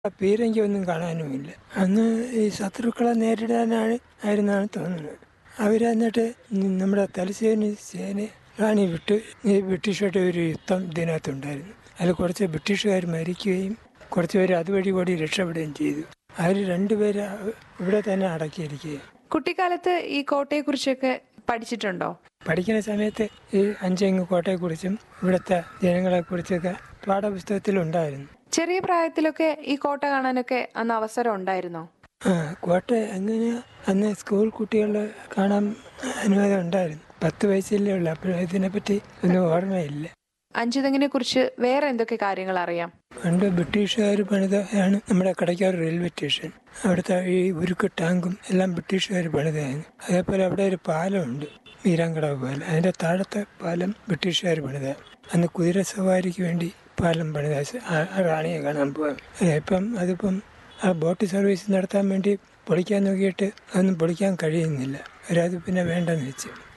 പീരങ്കി ഒന്നും കാണാനുമില്ല അന്ന് ഈ ശത്രുക്കളെ നേരിടാനാണ് ആയിരുന്നാണ് തോന്നുന്നത് അവർ എന്നിട്ട് നമ്മുടെ തലശ്ശേരി സേന റാണി വിട്ട് ഈ ബ്രിട്ടീഷുമായിട്ട് ഒരു യുദ്ധം ഇതിനകത്തുണ്ടായിരുന്നു അതിൽ കുറച്ച് ബ്രിട്ടീഷുകാർ മരിക്കുകയും കുറച്ച് പേര് അതുവഴി കൂടി രക്ഷപ്പെടുകയും ചെയ്തു അവർ രണ്ടുപേര് ഇവിടെ തന്നെ അടക്കിയിരിക്കുകയും കുട്ടിക്കാലത്ത് ഈ കോട്ടയെക്കുറിച്ചൊക്കെ പഠിച്ചിട്ടുണ്ടോ പഠിക്കുന്ന സമയത്ത് ഈ അഞ്ചെങ്ങ് കോട്ടയെക്കുറിച്ചും ഇവിടുത്തെ ജനങ്ങളെക്കുറിച്ചൊക്കെ പാഠപുസ്തകത്തിലുണ്ടായിരുന്നു ചെറിയ പ്രായത്തിലൊക്കെ ഈ കോട്ട കാണാനൊക്കെ അന്ന് അവസരം ഉണ്ടായിരുന്നോ ആ കോട്ട അങ്ങനെ അന്ന് സ്കൂൾ കുട്ടികൾ കാണാൻ അനുവാദം ഉണ്ടായിരുന്നു പത്ത് വയസ്സിലേ ഉള്ളു അപ്പോൾ ഇതിനെപ്പറ്റി ഒന്നും ഓർമ്മയില്ല അഞ്ചുതെങ്ങിനെ കുറിച്ച് വേറെ എന്തൊക്കെ കാര്യങ്ങൾ അറിയാം പണ്ട് ബ്രിട്ടീഷുകാർ പണിതാണ് നമ്മുടെ കടയ്ക്കാർ റെയിൽവേ സ്റ്റേഷൻ അവിടുത്തെ ഈ ഉരുക്ക് ടാങ്കും എല്ലാം ബ്രിട്ടീഷുകാർ പണിതായിരുന്നു അതേപോലെ അവിടെ ഒരു പാലമുണ്ട് മീരാങ്കടവ് പാലം അതിൻ്റെ താഴത്തെ പാലം ബ്രിട്ടീഷുകാർ പണിത അന്ന് കുതിര സവാരിക്ക് വേണ്ടി പാലം പണിത ആ- ആ റാണിയെ കാണാൻ പോകാം ഇപ്പം അതിപ്പം ആ ബോട്ട് സർവീസ് നടത്താൻ വേണ്ടി പൊളിക്കാൻ നോക്കിയിട്ട് അതൊന്നും പൊളിക്കാൻ കഴിയുന്നില്ല അവരത് പിന്നെ വേണ്ടെന്ന് വെച്ചു